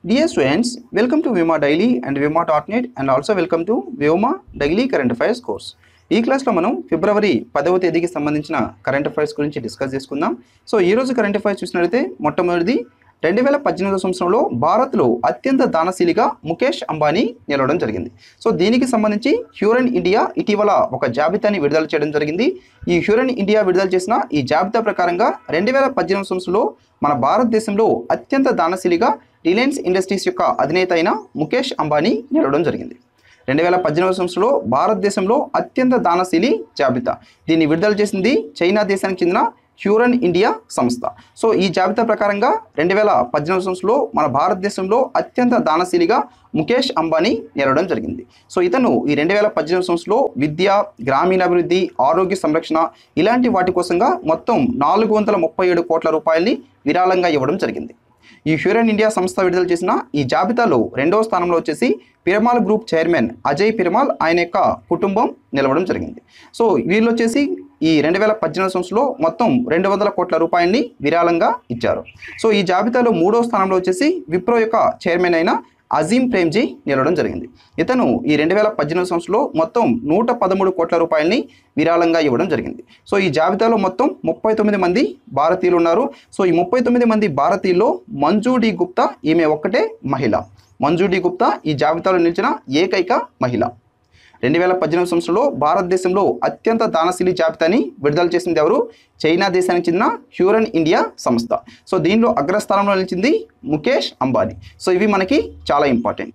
Dear students, welcome to Vima Daily and Vima.net and also welcome to Vima Daily Current Affairs course. ఈ క్లాస్లో మనం ఫిబ్రవరి పదవ తేదీకి సంబంధించిన కరెంట్ అఫైర్స్ గురించి డిస్కస్ చేసుకుందాం సో ఈ రోజు కరెంట్ అఫైర్స్ చూసినట్లయితే మొట్టమొదటిది రెండు వేల పద్దెనిమిదవ సంవత్సరంలో భారత్లో అత్యంత దానశీలిగా ముఖేష్ అంబానీ నిలవడం జరిగింది సో దీనికి సంబంధించి హ్యూరన్ ఇండియా ఇటీవల ఒక జాబితాని విడుదల చేయడం జరిగింది ఈ హ్యూరన్ ఇండియా విడుదల చేసిన ఈ జాబితా ప్రకారంగా రెండు వేల పద్దెనిమిది సంవత్సరంలో మన భారతదేశంలో అత్యంత దానశీలిగా రిలయన్స్ ఇండస్ట్రీస్ యొక్క అధినేత అయిన ముఖేష్ అంబానీ నిలవడం జరిగింది రెండు వేల పద్దెనిమిది సంవత్సరంలో భారతదేశంలో అత్యంత దానశీలి జాబితా దీన్ని విడుదల చేసింది చైనా దేశానికి చెందిన హ్యూరన్ ఇండియా సంస్థ సో ఈ జాబితా ప్రకారంగా రెండు వేల పద్దెనిమిది సంవత్సరంలో మన భారతదేశంలో అత్యంత దానశీలిగా ముఖేష్ అంబానీ నిలవడం జరిగింది సో ఇతను ఈ రెండు వేల పద్దెనిమిది సంవత్సరంలో విద్య గ్రామీణాభివృద్ధి ఆరోగ్య సంరక్షణ ఇలాంటి వాటి కోసంగా మొత్తం నాలుగు వందల ముప్పై ఏడు కోట్ల రూపాయల్ని విరాళంగా ఇవ్వడం జరిగింది ఈ హ్యూరన్ ఇండియా సంస్థ విడుదల చేసిన ఈ జాబితాలో రెండవ స్థానంలో వచ్చేసి పిరమాల్ గ్రూప్ చైర్మన్ అజయ్ పిరమాల్ ఆయన యొక్క కుటుంబం నిలవడం జరిగింది సో వీళ్ళు వచ్చేసి ఈ రెండు వేల పద్దెనిమిది సంవత్సరంలో మొత్తం రెండు వందల కోట్ల రూపాయలని విరాళంగా ఇచ్చారు సో ఈ జాబితాలో మూడో స్థానంలో వచ్చేసి విప్రో యొక్క చైర్మన్ అయిన అజీం ప్రేమ్జీ నిలవడం జరిగింది ఇతను ఈ రెండు వేల పద్దెనిమిది సంవత్సరంలో మొత్తం నూట పదమూడు కోట్ల రూపాయలని విరాళంగా ఇవ్వడం జరిగింది సో ఈ జాబితాలో మొత్తం ముప్పై తొమ్మిది మంది భారతీయులు ఉన్నారు సో ఈ ముప్పై తొమ్మిది మంది భారతీయుల్లో మంజు డి గుప్తా ఈమె ఒక్కటే మహిళ మంజు డి గుప్తా ఈ జాబితాలో నిలిచిన ఏకైక మహిళ రెండు వేల పద్దెనిమిది సంవత్సరంలో భారతదేశంలో అత్యంత దానశీలి జాబితాని విడుదల చేసింది ఎవరు చైనా దేశానికి చెందిన హ్యూరన్ ఇండియా సంస్థ సో దీనిలో అగ్రస్థానంలో నిలిచింది ముఖేష్ అంబానీ సో ఇవి మనకి చాలా ఇంపార్టెంట్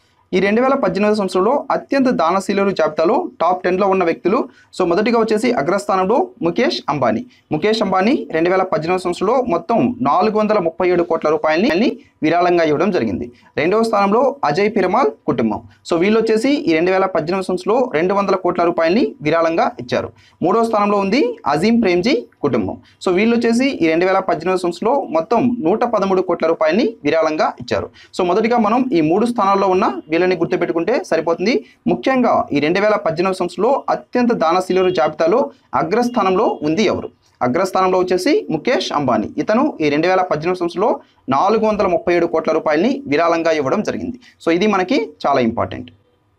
ఈ రెండు వేల పద్దెనిమిది సంవత్సరంలో అత్యంత దానశీలుల జాబితాలో టాప్ టెన్లో ఉన్న వ్యక్తులు సో మొదటిగా వచ్చేసి అగ్రస్థానంలో ముఖేష్ అంబానీ ముఖేష్ అంబానీ రెండు వేల పద్దెనిమిది సంవత్సరంలో మొత్తం నాలుగు వందల ముప్పై ఏడు కోట్ల రూపాయలని విరాళంగా ఇవ్వడం జరిగింది రెండవ స్థానంలో అజయ్ పిరమాల్ కుటుంబం సో వీళ్ళు వచ్చేసి ఈ రెండు వేల పద్దెనిమిది సంవత్సరంలో రెండు వందల కోట్ల రూపాయలని విరాళంగా ఇచ్చారు మూడవ స్థానంలో ఉంది అజీం ప్రేమ్జీ కుటుంబం సో వీళ్ళు వచ్చేసి ఈ రెండు వేల పద్దెనిమిది సంవత్సరంలో మొత్తం నూట పదమూడు కోట్ల రూపాయలని విరాళంగా ఇచ్చారు సో మొదటిగా మనం ఈ మూడు స్థానాల్లో ఉన్న వీళ్ళని గుర్తుపెట్టుకుంటే సరిపోతుంది ముఖ్యంగా ఈ రెండు వేల పద్దెనిమిది సంవత్సరంలో అత్యంత దానశీలుల జాబితాలో అగ్రస్థానంలో ఉంది ఎవరు అగ్రస్థానంలో వచ్చేసి ముఖేష్ అంబానీ ఇతను ఈ రెండు వేల పద్దెనిమిది సంవత్సరంలో నాలుగు వందల ముప్పై ఏడు కోట్ల రూపాయలని విరాళంగా ఇవ్వడం జరిగింది సో ఇది మనకి చాలా ఇంపార్టెంట్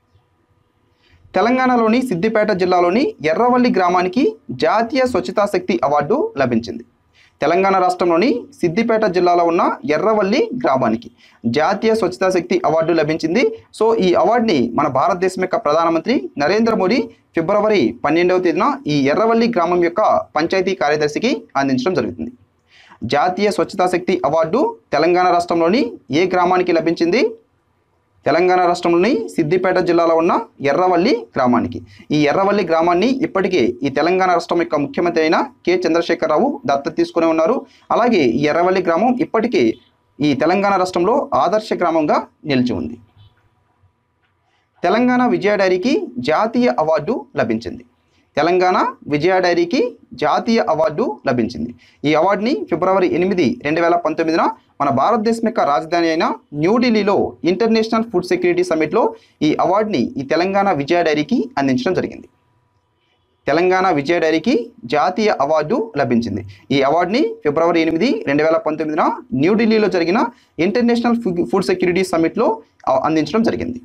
తెలంగాణలోని సిద్దిపేట జిల్లాలోని ఎర్రవల్లి గ్రామానికి జాతీయ స్వచ్ఛతా శక్తి అవార్డు లభించింది తెలంగాణ రాష్ట్రంలోని సిద్దిపేట జిల్లాలో ఉన్న ఎర్రవల్లి గ్రామానికి జాతీయ స్వచ్ఛతా శక్తి అవార్డు లభించింది సో ఈ అవార్డుని మన భారతదేశం యొక్క ప్రధానమంత్రి నరేంద్ర మోడీ ఫిబ్రవరి పన్నెండవ తేదీన ఈ ఎర్రవల్లి గ్రామం యొక్క పంచాయతీ కార్యదర్శికి అందించడం జరుగుతుంది జాతీయ స్వచ్ఛతా శక్తి అవార్డు తెలంగాణ రాష్ట్రంలోని ఏ గ్రామానికి లభించింది తెలంగాణ రాష్ట్రంలోని సిద్దిపేట జిల్లాలో ఉన్న ఎర్రవల్లి గ్రామానికి ఈ ఎర్రవల్లి గ్రామాన్ని ఇప్పటికే ఈ తెలంగాణ రాష్ట్రం యొక్క ముఖ్యమంత్రి అయిన కె చంద్రశేఖరరావు దత్తత తీసుకుని ఉన్నారు అలాగే ఈ ఎర్రవల్లి గ్రామం ఇప్పటికే ఈ తెలంగాణ రాష్ట్రంలో ఆదర్శ గ్రామంగా నిలిచి ఉంది తెలంగాణ విజయ డైరీకి జాతీయ అవార్డు లభించింది తెలంగాణ విజయ డైరీకి జాతీయ అవార్డు లభించింది ఈ అవార్డుని ఫిబ్రవరి ఎనిమిది రెండు వేల పంతొమ్మిదిన మన భారతదేశం యొక్క రాజధాని అయిన న్యూఢిల్లీలో ఇంటర్నేషనల్ ఫుడ్ సెక్యూరిటీ సమ్మిట్లో ఈ అవార్డుని ఈ తెలంగాణ విజయ డైరీకి అందించడం జరిగింది తెలంగాణ విజయ డైరీకి జాతీయ అవార్డు లభించింది ఈ అవార్డుని ఫిబ్రవరి ఎనిమిది రెండు వేల పంతొమ్మిదిన న్యూఢిల్లీలో జరిగిన ఇంటర్నేషనల్ ఫుడ్ సెక్యూరిటీ సమ్మిట్లో ఆ- అందించడం జరిగింది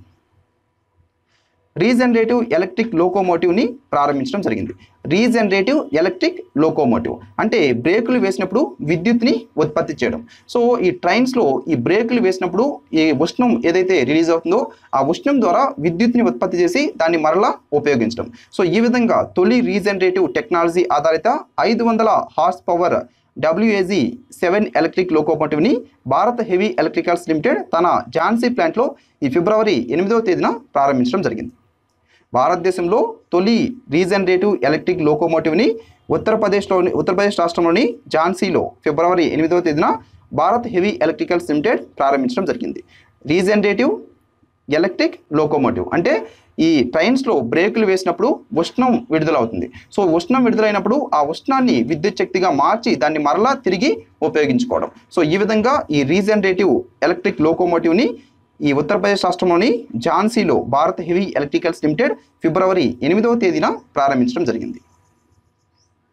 రీజనరేటివ్ ఎలక్ట్రిక్ లోకోమోటివ్ని ప్రారంభించడం జరిగింది రీజనరేటివ్ ఎలక్ట్రిక్ లోకోమోటివ్ అంటే బ్రేకులు వేసినప్పుడు విద్యుత్ని ఉత్పత్తి చేయడం సో ఈ ట్రైన్స్లో ఈ బ్రేకులు వేసినప్పుడు ఈ ఉష్ణం ఏదైతే రిలీజ్ అవుతుందో ఆ ఉష్ణం ద్వారా విద్యుత్ని ఉత్పత్తి చేసి దాన్ని మరలా ఉపయోగించడం సో ఈ విధంగా తొలి రీజనరేటివ్ టెక్నాలజీ ఆధారిత ఐదు వందల horse power WAG seven electric లోకోమోటివ్ని భారత్ హెవీ ఎలక్ట్రికల్స్ లిమిటెడ్ తన ఝాన్సీ ప్లాంట్లో ఈ ఫిబ్రవరి ఎనిమిదవ తేదీన ప్రారంభించడం జరిగింది భారతదేశంలో తొలి రీజనరేటివ్ ఎలక్ట్రిక్ లోకోమోటివ్ని ఉత్తరప్రదేశ్లోని ఉత్తరప్రదేశ్ రాష్ట్రంలోని ఝాన్సీలో ఫిబ్రవరి ఎనిమిదవ తేదీన భారత్ హెవీ ఎలక్ట్రికల్స్ లిమిటెడ్ ప్రారంభించడం జరిగింది రీజనరేటివ్ ఎలక్ట్రిక్ లోకోమోటివ్ అంటే ఈ ట్రైన్స్లో బ్రేకులు వేసినప్పుడు ఉష్ణం విడుదలవుతుంది సో ఉష్ణం విడుదలైనప్పుడు ఆ ఉష్ణాన్ని విద్యుత్ శక్తిగా మార్చి దాన్ని మరలా తిరిగి ఉపయోగించుకోవడం సో ఈ విధంగా ఈ రీజనరేటివ్ ఎలక్ట్రిక్ లోకోమోటివ్ని ఈ ఉత్తరప్రదేశ్ రాష్ట్రంలోని ఝాన్సీలో భారత్ హెవీ ఎలక్ట్రికల్స్ లిమిటెడ్ ఫిబ్రవరి ఎనిమిదవ తేదీన ప్రారంభించడం జరిగింది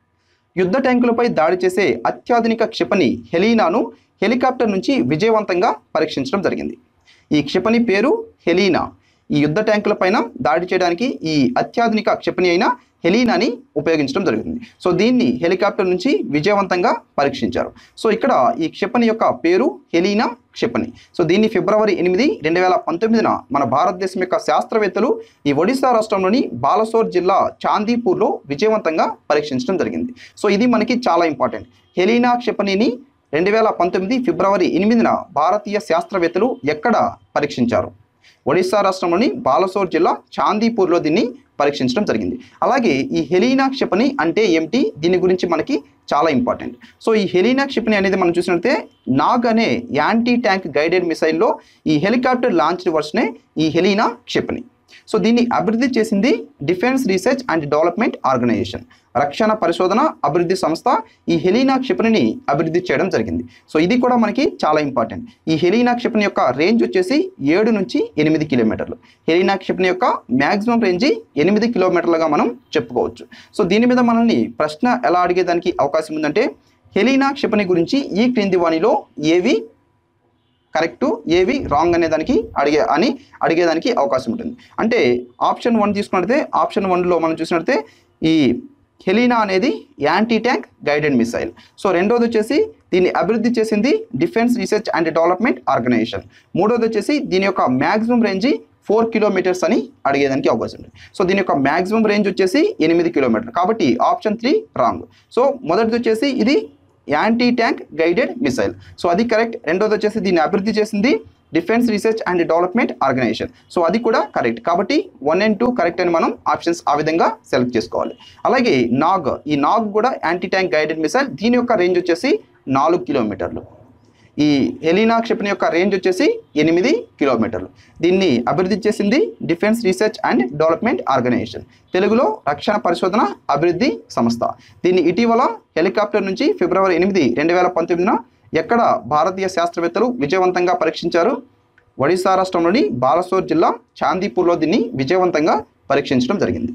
యుద్ధ ట్యాంకులపై దాడి చేసే అత్యాధునిక క్షిపణి హెలీనాను హెలికాప్టర్ నుంచి విజయవంతంగా పరీక్షించడం జరిగింది ఈ క్షిపణి పేరు హెలీనా ఈ యుద్ధ ట్యాంకుల పైన దాడి చేయడానికి ఈ అత్యాధునిక క్షిపణి అయిన హెలీనాని ఉపయోగించడం జరుగుతుంది సో దీన్ని హెలికాప్టర్ నుంచి విజయవంతంగా పరీక్షించారు సో ఇక్కడ ఈ క్షిపణి యొక్క పేరు హెలీనా క్షిపణి సో దీన్ని ఫిబ్రవరి ఎనిమిది రెండు వేల పంతొమ్మిదిన మన భారతదేశం యొక్క శాస్త్రవేత్తలు ఈ ఒడిశా రాష్ట్రంలోని బాలసోర్ జిల్లా చాందీపూర్లో విజయవంతంగా పరీక్షించడం జరిగింది సో ఇది మనకి చాలా ఇంపార్టెంట్ హెలీనా క్షిపణిని రెండు వేల పంతొమ్మిది ఫిబ్రవరి ఎనిమిదిన భారతీయ శాస్త్రవేత్తలు ఎక్కడ పరీక్షించారు ఒడిశా రాష్ట్రంలోని బాలసోర్ జిల్లా చాందీపూర్లో దీన్ని పరీక్షించడం జరిగింది అలాగే ఈ హెలీనా క్షిపణి అంటే ఏమిటి దీని గురించి మనకి చాలా ఇంపార్టెంట్ సో ఈ హెలీనా క్షిపణి అనేది మనం చూసినట్లయితే నాగ్ అనే యాంటీ ట్యాంక్ గైడెడ్ మిసైల్లో ఈ హెలికాప్టర్ లాంచ్డ్ వర్షనే ఈ హెలీనా క్షిపణి సో దీన్ని అభివృద్ధి చేసింది defence research and development organisation రక్షణ పరిశోధన అభివృద్ధి సంస్థ ఈ హెలీనా క్షిపణిని అభివృద్ధి చేయడం జరిగింది సో ఇది కూడా మనకి చాలా ఇంపార్టెంట్ ఈ హెలీనా క్షిపణి యొక్క రేంజ్ వచ్చేసి ఏడు నుంచి ఎనిమిది కిలోమీటర్లు హెలీనా క్షిపణి యొక్క మ్యాక్సిమం రేంజ్ ఎనిమిది కిలోమీటర్లుగా మనం చెప్పుకోవచ్చు సో దీని మీద మనల్ని ప్రశ్న ఎలా అడిగేదానికి అవకాశం ఉందంటే హెలీనా క్షిపణి గురించి ఈ క్రింది వాణిలో ఏవి కరెక్ట్ ఏవి రాంగ్ అనే దానికి అడిగే అని అడిగేదానికి అవకాశం ఉంటుంది అంటే ఆప్షన్ వన్ తీసుకున్నట్లయితే ఆప్షన్ వన్లో మనం చూసినట్లయితే ఈ హెలీనా అనేది anti tank guided missile so రెండోది వచ్చేసి దీన్ని అభివృద్ధి చేసింది defence research and development organisation మూడోది వచ్చేసి దీని యొక్క మ్యాక్సిమం రేంజ్ ఫోర్ కిలోమీటర్స్ అని అడిగేదానికి అవకాశం ఉంది సో దీని యొక్క మ్యాక్సిమం రేంజ్ వచ్చేసి ఎనిమిది కిలోమీటర్లు కాబట్టి ఆప్షన్ త్రీ రాంగ్ సో మొదటిది వచ్చేసి ఇది anti tank guided missile so అది కరెక్ట్ రెండోది వచ్చేసి దీన్ని అభివృద్ధి చేసింది defence research and development organisation so అది కూడా కరెక్ట్ కాబట్టి వన్ అండ్ టూ కరెక్ట్ అని మనం ఆప్షన్స్ ఆ విధంగా సెలెక్ట్ చేసుకోవాలి అలాగే నాగ్ ఈ నాగ్ కూడా యాంటీ ట్యాంక్ గైడెడ్ మిసైల్ దీని యొక్క రేంజ్ వచ్చేసి నాలుగు కిలోమీటర్లు ఈ హెలీనా క్షిపణి యొక్క రేంజ్ వచ్చేసి ఎనిమిది కిలోమీటర్లు దీన్ని అభివృద్ధి చేసింది defence research and development organisation తెలుగులో రక్షణ పరిశోధన అభివృద్ధి సంస్థ దీన్ని ఇటీవల హెలికాప్టర్ నుంచి ఫిబ్రవరి ఎనిమిది రెండు వేల పంతొమ్మిదిన ఎక్కడ భారతీయ శాస్త్రవేత్తలు విజయవంతంగా పరీక్షించారు ఒడిశా రాష్ట్రంలోని బాలసోర్ జిల్లా చాందీపూర్లో దీన్ని విజయవంతంగా పరీక్షించడం జరిగింది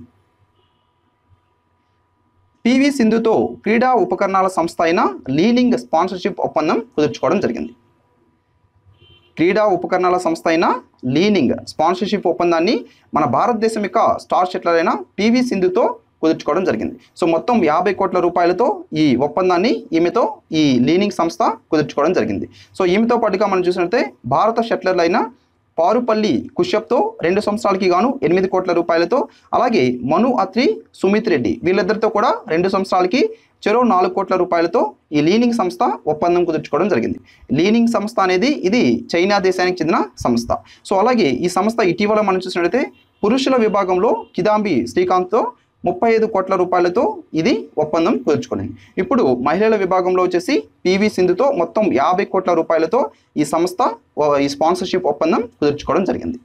పివి సింధుతో క్రీడా ఉపకరణాల సంస్థ అయిన లీనింగ్ స్పాన్సర్షిప్ ఒప్పందం కుదుర్చుకోవడం జరిగింది క్రీడా ఉపకరణాల సంస్థ అయిన లీనింగ్ స్పాన్సర్షిప్ ఒప్పందాన్ని మన భారతదేశం యొక్క స్టార్ షెట్లర్ అయిన పివి సింధుతో కుదుర్చుకోవడం జరిగింది సో మొత్తం యాభై కోట్ల రూపాయలతో ఈ ఒప్పందాన్ని ఈమెతో ఈ లీనింగ్ సంస్థ కుదుర్చుకోవడం జరిగింది సో ఈమెతో పాటుగా మనం చూసినట్లయితే భారత షట్లర్లు అయిన పారుపల్లి కుష్యప్తో రెండు సంవత్సరాలకి గాను ఎనిమిది కోట్ల రూపాయలతో అలాగే మను అత్రి సుమిత్ రెడ్డి వీళ్ళిద్దరితో కూడా రెండు సంవత్సరాలకి చెరో నాలుగు కోట్ల రూపాయలతో ఈ లీనింగ్ సంస్థ ఒప్పందం కుదుర్చుకోవడం జరిగింది లీనింగ్ సంస్థ అనేది ఇది చైనా దేశానికి చెందిన సంస్థ సో అలాగే ఈ సంస్థ ఇటీవల మనం చూసినట్లయితే పురుషుల విభాగంలో కిదాంబి శ్రీకాంత్తో ముప్పై ఐదు కోట్ల రూపాయలతో ఇది ఒప్పందం కుదుర్చుకునింది ఇప్పుడు మహిళల విభాగంలో వచ్చేసి పివి సింధుతో మొత్తం యాభై కోట్ల రూపాయలతో ఈ సంస్థ ఓ, ఈ స్పాన్సర్షిప్ ఒప్పందం కుదుర్చుకోవడం జరిగింది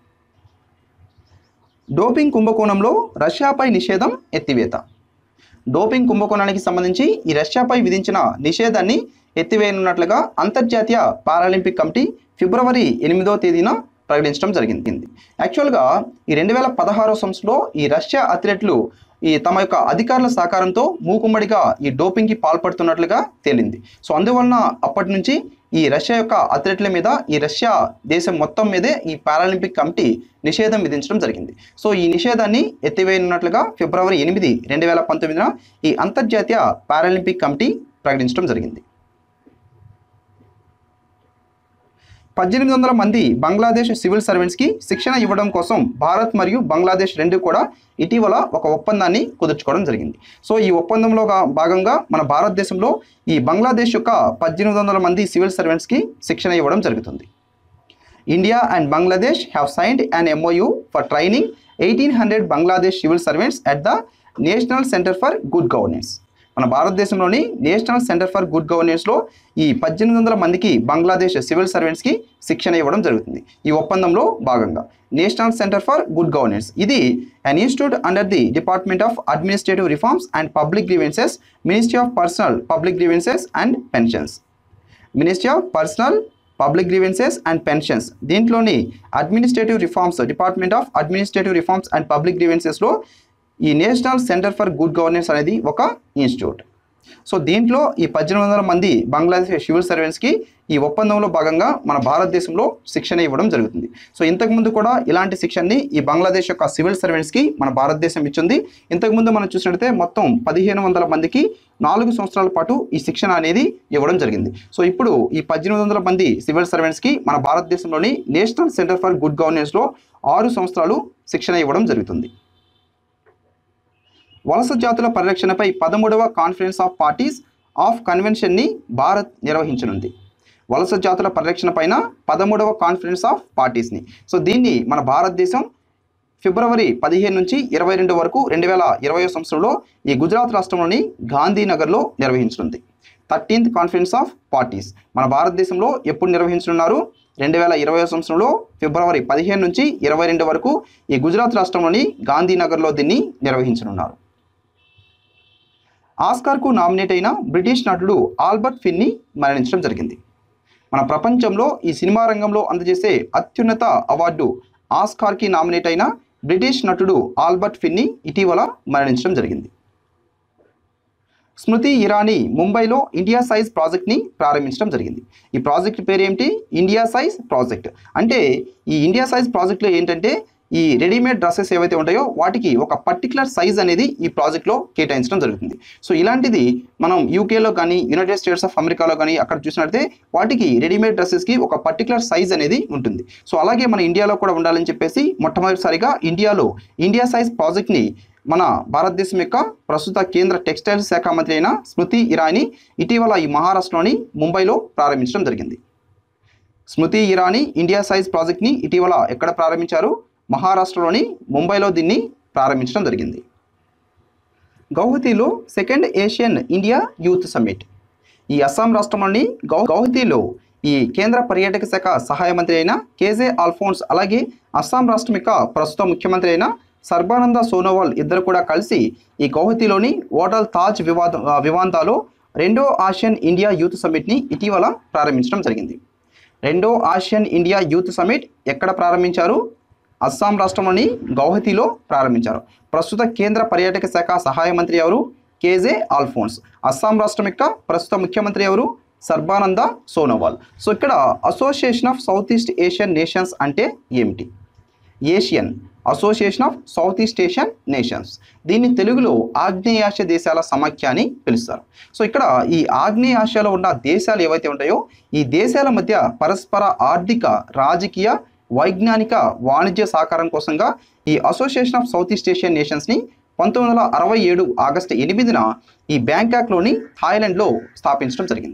డోపింగ్ కుంభకోణంలో రష్యాపై నిషేధం ఎత్తివేత డోపింగ్ కుంభకోణానికి సంబంధించి ఈ రష్యాపై విధించిన నిషేధాన్ని ఎత్తివేయనున్నట్లుగా అంతర్జాతీయ పారాలింపిక్ కమిటీ ఫిబ్రవరి ఎనిమిదో తేదీన ప్రకటించడం జరిగింది యాక్చువల్గా ఈ రెండు వేల పదహారో సంవత్సరంలో ఈ రష్యా అథ్లెట్లు ఈ తమ యొక్క అధికారుల సహకారంతో మూకుమ్మడిగా ఈ డోపింగ్కి పాల్పడుతున్నట్లుగా తేలింది సో అందువలన అప్పటి నుంచి ఈ రష్యా యొక్క అథ్లెట్ల మీద ఈ రష్యా దేశం మొత్తం మీదే ఈ పారాలింపిక్ కమిటీ నిషేధం విధించడం జరిగింది సో ఈ నిషేధాన్ని ఎత్తివేయనున్నట్లుగా ఫిబ్రవరి ఎనిమిది రెండు వేల పంతొమ్మిదిన ఈ అంతర్జాతీయ పారాలింపిక్ కమిటీ ప్రకటించడం జరిగింది పద్దెనిమిది వందల మంది బంగ్లాదేశ్ సివిల్ సర్వెంట్స్కి శిక్షణ ఇవ్వడం కోసం భారత్ మరియు బంగ్లాదేశ్ రెండు కూడా ఇటీవల ఒక ఒప్పందాన్ని కుదుర్చుకోవడం జరిగింది సో ఈ ఒప్పందంలో గా- భాగంగా మన భారతదేశంలో ఈ బంగ్లాదేశ్ యొక్క పద్దెనిమిది వందల మంది సివిల్ సర్వెంట్స్కి శిక్షణ ఇవ్వడం జరుగుతుంది India and Bangladesh have signed an MoU for training eighteen hundred Bangladesh civil servants at the national centre for good governance మన భారతదేశంలోని నేషనల్ సెంటర్ ఫర్ గుడ్ గవర్నెన్స్లో ఈ పద్దెనిమిది వందల మందికి బంగ్లాదేశ్ సివిల్ సర్వెంట్స్కి శిక్షణ ఇవ్వడం జరుగుతుంది ఈ ఒప్పందంలో భాగంగా national centre for good governance ఇది an institute under the department of administrative reforms and public grievances ministry of personnel public grievances and pensions ministry of personnel public grievances and pensions దీంట్లోని administrative reforms department of administrative reforms and public గ్రీవెన్సెస్లో ఈ national centre for good governance అనేది ఒక institute so దీంట్లో ఈ పద్దెనిమిది వందల మంది బంగ్లాదేశ్ సివిల్ సర్వెంట్స్కి ఈ ఒప్పందంలో భాగంగా మన భారతదేశంలో శిక్షణ ఇవ్వడం జరుగుతుంది సో ఇంతకుముందు కూడా ఇలాంటి శిక్షణని ఈ బంగ్లాదేశ్ యొక్క సివిల్ సర్వెంట్స్కి మన భారతదేశం ఇచ్చింది ఇంతకుముందు మనం చూసినట్లయితే మొత్తం పదిహేను వందల మందికి నాలుగు సంవత్సరాల పాటు ఈ శిక్షణ అనేది ఇవ్వడం జరిగింది సో ఇప్పుడు ఈ పద్దెనిమిది వందల మంది సివిల్ సర్వెంట్స్కి మన భారతదేశంలోని నేషనల్ సెంటర్ ఫర్ గుడ్ గవర్నెన్స్లో ఆరు సంవత్సరాలు శిక్షణ ఇవ్వడం జరుగుతుంది వలస జాతుల పరిరక్షణపై పదమూడవ కాన్ఫరెన్స్ ఆఫ్ పార్టీస్ ఆఫ్ కన్వెన్షన్ని భారత్ నిర్వహించనుంది వలస జాతుల పరిరక్షణ పైన పదమూడవ కాన్ఫరెన్స్ ఆఫ్ పార్టీస్ని సో దీన్ని మన భారతదేశం ఫిబ్రవరి పదిహేను నుంచి ఇరవై రెండు వరకు రెండు వేల ఇరవై సంవత్సరంలో ఈ గుజరాత్ రాష్ట్రంలోని గాంధీనగర్లో నిర్వహించనుంది థర్టీన్త్ కాన్ఫరెన్స్ ఆఫ్ పార్టీస్ మన భారతదేశంలో ఎప్పుడు నిర్వహించనున్నారు రెండు వేల ఇరవై సంవత్సరంలో ఫిబ్రవరి పదిహేను నుంచి ఇరవై రెండు వరకు ఈ గుజరాత్ రాష్ట్రంలోని గాంధీనగర్లో దీన్ని నిర్వహించనున్నారు ఆస్కార్కు నామినేట్ అయిన బ్రిటిష్ నటుడు ఆల్బర్ట్ ఫిన్ని మరణించడం జరిగింది మన ప్రపంచంలో ఈ సినిమా రంగంలో అందజేసే అత్యున్నత అవార్డు ఆస్కార్కి నామినేట్ అయిన బ్రిటిష్ నటుడు ఆల్బర్ట్ ఫిన్ని ఇటీవల మరణించడం జరిగింది స్మృతి ఇరానీ ముంబైలో ఇండియా సైజ్ ప్రాజెక్ట్ని ప్రారంభించడం జరిగింది ఈ ప్రాజెక్ట్ పేరు ఏమిటి ఇండియా సైజ్ ప్రాజెక్ట్ అంటే ఈ ఇండియా సైజ్ ప్రాజెక్ట్లో ఏంటంటే ఈ రెడీమేడ్ డ్రెస్సెస్ ఏవైతే ఉంటాయో వాటికి ఒక పర్టికులర్ సైజ్ అనేది ఈ ప్రాజెక్ట్లో కేటాయించడం జరుగుతుంది సో ఇలాంటిది మనం యూకేలో కానీ యునైటెడ్ స్టేట్స్ ఆఫ్ అమెరికాలో కానీ అక్కడ చూసినట్లయితే వాటికి రెడీమేడ్ డ్రెస్సెస్కి ఒక పర్టికులర్ సైజ్ అనేది ఉంటుంది సో అలాగే మన ఇండియాలో కూడా ఉండాలని చెప్పేసి మొట్టమొదటిసారిగా ఇండియాలో ఇండియా సైజ్ ప్రాజెక్ట్ని మన భారతదేశం యొక్క ప్రస్తుత కేంద్ర టెక్స్టైల్స్ శాఖ మంత్రి అయిన స్మృతి ఇరానీ ఇటీవల ఈ మహారాష్ట్రలోని ముంబైలో ప్రారంభించడం జరిగింది స్మృతి ఇరానీ ఇండియా సైజ్ ప్రాజెక్ట్ని ఇటీవల ఎక్కడ ప్రారంభించారు మహారాష్ట్రలోని ముంబైలో దీన్ని ప్రారంభించడం జరిగింది గౌహతిలో second Asian India youth summit ఈ అస్సాం రాష్ట్రంలోని గౌ గౌహతిలో ఈ కేంద్ర పర్యాటక శాఖ సహాయ మంత్రి అయిన కేజే ఆల్ఫోన్స్ అలాగే అస్సాం రాష్ట్రం యొక్క ప్రస్తుత ముఖ్యమంత్రి అయిన సర్బానంద సోనోవాల్ ఇద్దరు కూడా కలిసి ఈ గౌహతిలోని ఓటల్ తాజ్ వివాద వివాంతాలో రెండో ఆసియన్ ఇండియా యూత్ సమ్మిట్ని ఇటీవల ప్రారంభించడం జరిగింది రెండో ఆసియన్ ఇండియా యూత్ సమ్మిట్ ఎక్కడ ప్రారంభించారు అస్సాం రాష్ట్రంలోని గౌహతిలో ప్రారంభించారు ప్రస్తుత కేంద్ర పర్యాటక శాఖ సహాయ మంత్రి ఎవరు కేజే ఆల్ఫోన్స్ అస్సాం రాష్ట్రం యొక్క ప్రస్తుత ముఖ్యమంత్రి ఎవరు సర్బానంద సోనోవాల్ సో ఇక్కడ association of south east Asian nations అంటే ఏమిటి Asian association of south east Asian nations దీన్ని తెలుగులో ఆగ్నేయాసియా దేశాల సమాఖ్య అని పిలుస్తారు సో ఇక్కడ ఈ ఆగ్నేయాసియాలో ఉన్న దేశాలు ఏవైతే ఉంటాయో ఈ దేశాల మధ్య పరస్పర ఆర్థిక రాజకీయ వైజ్ఞానిక వాణిజ్య సహకారం కోసంగా ఈ association of south east Asian నేషన్స్ని పంతొమ్మిది వందల అరవై ఏడు ఆగస్టు ఎనిమిదిన ఈ బ్యాంకాక్లోని థాయిలాండ్లో స్థాపించడం జరిగింది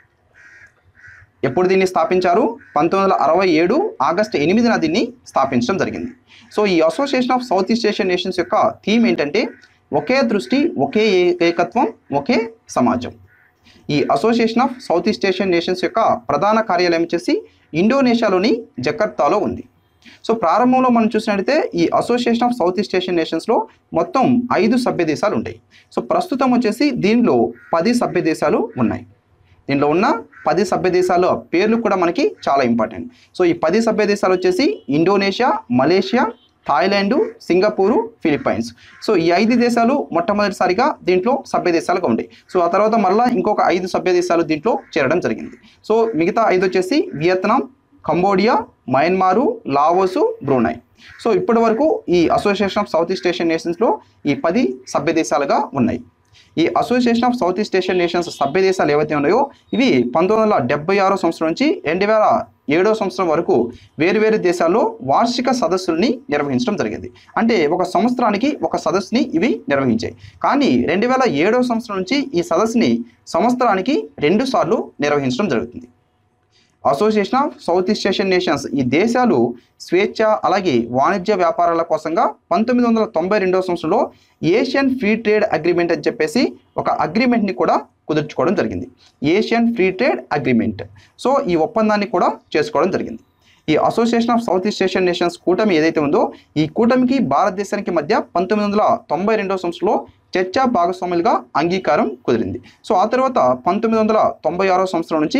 ఎప్పుడు దీన్ని స్థాపించారు పంతొమ్మిది వందల అరవై ఏడు ఆగస్టు ఎనిమిదిన దీన్ని స్థాపించడం జరిగింది సో ఈ association of south east Asian nations యొక్క థీమ్ ఏంటంటే ఒకే దృష్టి ఒకే ఏ- ఏకత్వం ఒకే సమాజం ఈ association of south east Asian nations యొక్క ప్రధాన కార్యాలయం వచ్చేసి ఇండోనేషియాలోని జకర్తాలో ఉంది సో ప్రారంభంలో మనం చూసినట్లయితే ఈ association of south east Asian నేషన్స్లో మొత్తం ఐదు సభ్య దేశాలు ఉంటాయి సో ప్రస్తుతం వచ్చేసి దీనిలో పది సభ్య దేశాలు ఉన్నాయి దీనిలో ఉన్న పది సభ్య దేశాల పేర్లు కూడా మనకి చాలా ఇంపార్టెంట్ సో ఈ పది సభ్య దేశాలు వచ్చేసి Indonesia Malaysia Thailand Singapore Philippines so ఈ ఐదు దేశాలు మొట్టమొదటిసారిగా దీంట్లో సభ్య దేశాలుగా ఉండే సో ఆ తర్వాత మళ్ళీ ఇంకొక ఐదు సభ్య దేశాలు దీంట్లో చేరడం జరిగింది సో మిగతా ఐదు వచ్చేసి Vietnam Cambodia Myanmar Laos Brunei so ఇప్పటి వరకు ఈ association of south east Asian నేషన్స్లో ఈ పది సభ్య దేశాలుగా ఉన్నాయి ఈ association of south east Asian nations సభ్య దేశాలు ఏవైతే ఉన్నాయో ఇవి పంతొమ్మిది వందల డెబ్బై ఆరో సంవత్సరం నుంచి రెండు వేల ఏడో సంవత్సరం వరకు వేరు వేరు దేశాల్లో వార్షిక సదస్సుల్ని నిర్వహించడం జరిగింది అంటే ఒక సంవత్సరానికి ఒక సదస్సుని ఇవి నిర్వహించాయి కానీ రెండు వేల ఏడో సంవత్సరం నుంచి ఈ సదస్సుని సంవత్సరానికి రెండు సార్లు నిర్వహించడం జరుగుతుంది association of south east Asian nations ఈ దేశాలు స్వేచ్ఛ అలాగే వాణిజ్య వ్యాపారాల కోసంగా పంతొమ్మిది వందల తొంభై రెండవ సంవత్సరంలో ఏషియన్ ఫ్రీ ట్రేడ్ అగ్రిమెంట్ అని చెప్పేసి ఒక అగ్రిమెంట్ని కూడా కుదుర్చుకోవడం జరిగింది Asian free trade agreement so ఈ ఒప్పందాన్ని కూడా చేసుకోవడం జరిగింది ఈ association of south east Asian nations కూటమి ఏదైతే ఉందో ఈ కూటమికి భారతదేశానికి మధ్య పంతొమ్మిది వందల తొంభై రెండవ సంవత్సరంలో చర్చా భాగస్వాములుగా అంగీకారం కుదిరింది సో ఆ తర్వాత పంతొమ్మిది వందల తొంభై ఆరో సంవత్సరం నుంచి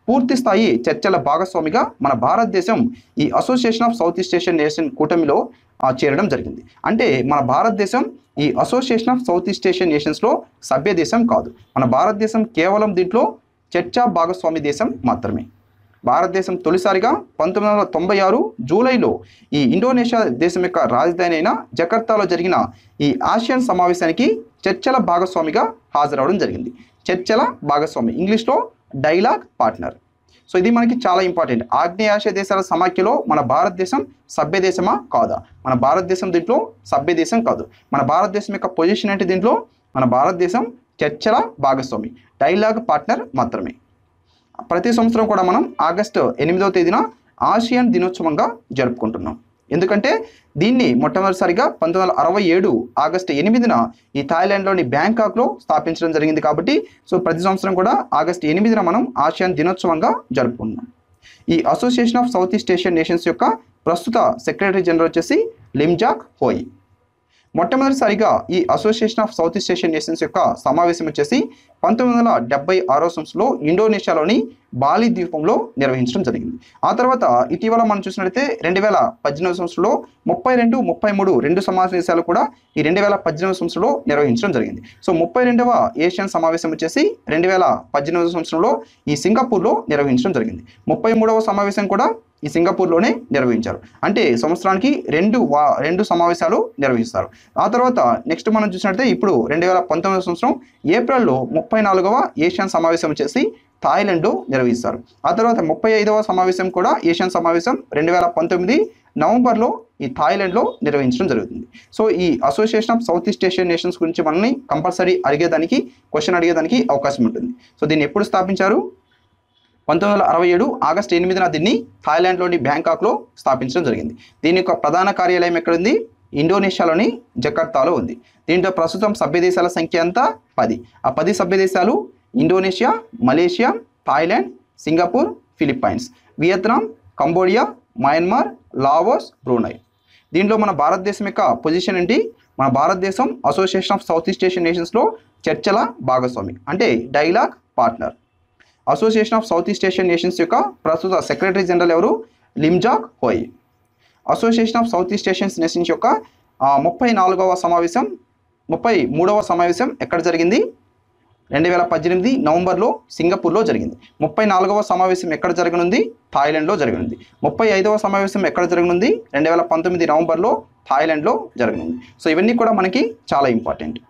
పూర్తి స్థాయి చర్చల భాగస్వామిగా మన భారతదేశం ఈ association of south east Asian nation కూటమిలో ఆ, చేరడం జరిగింది అంటే మన భారతదేశం ఈ association of south east Asian నేషన్స్లో సభ్య దేశం కాదు మన భారతదేశం కేవలం దీంట్లో చర్చా భాగస్వామి దేశం మాత్రమే భారతదేశం తొలిసారిగా పంతొమ్మిది వందల తొంభై ఆరు జూలైలో ఈ ఇండోనేషియా దేశం యొక్క రాజధాని అయిన జకర్తాలో జరిగిన ఈ ఆసియన్ సమావేశానికి చర్చల భాగస్వామిగా హాజరవడం జరిగింది చర్చల భాగస్వామి ఇంగ్లీష్లో డైలాగ్ పార్ట్నర్ సో ఇది మనకి చాలా ఇంపార్టెంట్ ఆగ్నేయాసియా దేశాల సమాఖ్యలో మన భారతదేశం సభ్య దేశమా కాదా మన భారతదేశం దీంట్లో సభ్య దేశం కాదు మన భారతదేశం యొక్క పొజిషన్ ఏంటి దీంట్లో మన భారతదేశం చర్చల భాగస్వామి డైలాగ్ పార్ట్నర్ మాత్రమే ప్రతి సంవత్సరం కూడా మనం ఆగస్టు ఎనిమిదవ తేదీన ఆసియన్ దినోత్సవంగా జరుపుకుంటున్నాం ఎందుకంటే దీన్ని మొట్టమొదటిసారిగా పంతొమ్మిది వందల అరవై ఏడు ఆగస్టు ఎనిమిదిన ఈ థాయిలాండ్లోని బ్యాంకాక్లో స్థాపించడం జరిగింది కాబట్టి సో ప్రతి సంవత్సరం కూడా ఆగస్టు ఎనిమిదిన మనం ఆసియాన్ దినోత్సవంగా జరుపుకుంటున్నాం ఈ association of south east Asian nations యొక్క ప్రస్తుత సెక్రటరీ జనరల్ వచ్చేసి లిమ్జాక్ హోయ్ మొట్టమొదటిసారిగా ఈ association of south east Asian nations యొక్క సమావేశం వచ్చేసి పంతొమ్మిది వందల డెబ్బై ఆరో సంవత్సరంలో ఇండోనేషియాలోని బాలి ద్వీపంలో నిర్వహించడం జరిగింది ఆ తర్వాత ఇటీవల మనం చూసినట్లయితే రెండు వేల పద్దెనిమిది సంవత్సరంలో ముప్పై రెండు ముప్పై మూడు రెండు సమావేశాలు కూడా ఈ రెండు వేల పద్దెనిమిది సంవత్సరంలో నిర్వహించడం జరిగింది సో ముప్పై రెండవ ఏషియన్ సమావేశం వచ్చేసి రెండు వేల పద్దెనిమిది సంవత్సరంలో ఈ సింగపూర్లో నిర్వహించడం జరిగింది ముప్పై మూడవ సమావేశం కూడా ఈ సింగపూర్లోనే నిర్వహించారు అంటే సంవత్సరానికి రెండు వా రెండు సమావేశాలు నిర్వహిస్తారు ఆ తర్వాత నెక్స్ట్ మనం చూసినట్లయితే ఇప్పుడు రెండు వేల పంతొమ్మిది సంవత్సరం ఏప్రిల్లో ముప్పై నాలుగవ ఏషియన్ సమావేశం వచ్చేసి థాయిలాండ్లో నిర్వహిస్తారు ఆ తర్వాత ముప్పై ఐదవ సమావేశం కూడా ఏషియన్ సమావేశం రెండు వేల పంతొమ్మిది నవంబర్లో ఈ థాయిలాండ్లో నిర్వహించడం జరుగుతుంది సో ఈ association of south east Asian nations గురించి మనల్ని కంపల్సరీ అడిగేదానికి క్వశ్చన్ అడిగేదానికి అవకాశం ఉంటుంది సో దీన్ని ఎప్పుడు స్థాపించారు పంతొమ్మిది వందల అరవై ఏడు ఆగస్టు ఎనిమిదిన దీన్ని థాయిలాండ్లోని బ్యాంకాక్లో స్థాపించడం జరిగింది దీని యొక్క ప్రధాన కార్యాలయం ఎక్కడుంది ఇండోనేషియాలోని జకర్తాలో ఉంది దీంట్లో ప్రస్తుతం సభ్య దేశాల సంఖ్య అంతా పది ఆ పది సభ్య దేశాలు Indonesia Malaysia Thailand Singapore Philippines Vietnam Cambodia Myanmar Laos Brunei దీంట్లో మన భారతదేశం యొక్క పొజిషన్ ఏంటి మన భారతదేశం association of south east Asian నేషన్స్లో చర్చల భాగస్వామి అంటే dialogue partner association of south east Asian nations యొక్క ప్రస్తుత సెక్రటరీ జనరల్ ఎవరు Lim Jock Hoi association of south east Asians nations యొక్క ఆ, ముప్పై నాలుగవ సమావేశం ముప్పై మూడవ సమావేశం ఎక్కడ జరిగింది రెండు వేల పద్దెనిమిది నవంబర్లో సింగపూర్లో జరిగింది ముప్పై నాలుగవ సమావేశం ఎక్కడ జరగనుంది థాయిలాండ్లో జరగనుంది ముప్పై ఐదవ సమావేశం ఎక్కడ జరగనుంది రెండు వేల పంతొమ్మిది నవంబర్లో థాయిలాండ్లో జరగనుంది సో ఇవన్నీ కూడా మనకి చాలా ఇంపార్టెంట్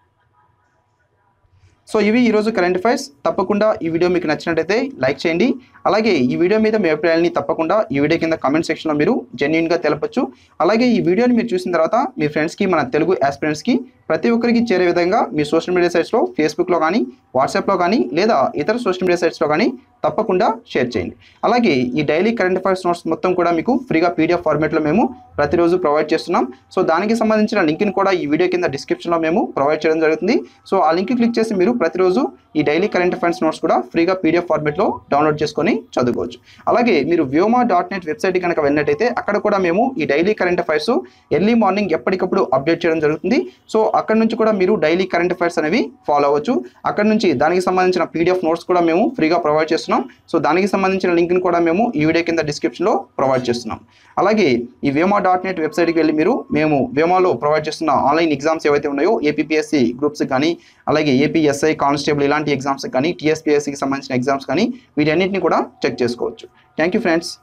సో ఇవి ఈరోజు కరెంట్ అఫైర్స్ తప్పకుండా ఈ వీడియో మీకు నచ్చినట్టయితే లైక్ చేయండి అలాగే ఈ వీడియో మీద మీ అభిప్రాయాన్ని తప్పకుండా ఈ వీడియో కింద కామెంట్ సెక్షన్లో మీరు జెన్యున్గా తెలపచ్చు అలాగే ఈ వీడియోని మీరు చూసిన తర్వాత మీ ఫ్రెండ్స్కి మన తెలుగు ఆస్పిరెంట్స్కి ప్రతి ఒక్కరికి చేరే విధంగా మీ సోషల్ మీడియా సైట్స్లో ఫేస్బుక్లో కానీ వాట్సాప్లో కానీ లేదా ఇతర సోషల్ మీడియా సైట్స్లో కానీ తప్పకుండా షేర్ చేయండి అలాగే ఈ డైలీ కరెంట్ అఫైర్స్ నోట్స్ మొత్తం కూడా మీకు ఫ్రీగా పీడిఎఫ్ ఫార్మేట్లో మేము ప్రతిరోజు ప్రొవైడ్ చేస్తున్నాం సో దానికి సంబంధించిన లింక్ని కూడా ఈ వీడియో కింద డిస్క్రిప్షన్లో మేము ప్రొవైడ్ చేయడం జరుగుతుంది సో ఆ లింక్ క్లిక్ చేసి మీరు ప్రతిరోజు ఈ డైలీ కరెంట్ అఫైర్స్ నోట్స్ కూడా ఫ్రీగా పీడిఎఫ్ ఫార్మేట్లో డౌన్లోడ్ చేసుకొని చదువుకోవచ్చు అలాగే మీరు వ్యోమా డాట్ నెట్ వెబ్సైట్ కనుక వెళ్ళినట్టయితే అక్కడ కూడా మేము ఈ daily current affairs early morning ఎప్పటికప్పుడు అప్డేట్ చేయడం జరుగుతుంది సో అక్కడ నుంచి కూడా మీరు డైలీ కరెంట్ అఫైర్స్ అనేవి ఫాలో అవ్వచ్చు అక్కడ నుంచి దానికి సంబంధించిన పీడిఎఫ్ నోట్స్ కూడా మేము ఫ్రీగా ప్రొవైడ్ చేస్తున్నాం సో దానికి సంబంధించిన లింక్ని కూడా మేము ఈ వీడియో కింద డిస్క్రిప్షన్లో ప్రొవైడ్ చేస్తున్నాం అలాగే ఈ వేమా డాట్ నెట్ వెబ్సైట్కి వెళ్ళి మీరు మేము వేమాలో ప్రొవైడ్ చేస్తున్న ఆన్లైన్ ఎగ్జామ్స్ ఏవైతే ఉన్నాయో ఏపీఎస్సి గ్రూప్స్ కానీ అలాగే ఏపీఎస్ఐ కానిస్టేబుల్ ఇలాంటి ఎగ్జామ్స్ కానీ టీఎస్పీఎస్సికి సంబంధించిన ఎగ్జామ్స్ కానీ వీటన్నిటిని కూడా చెక్ చేసుకోవచ్చు థ్యాంక్ యూ ఫ్రెండ్స్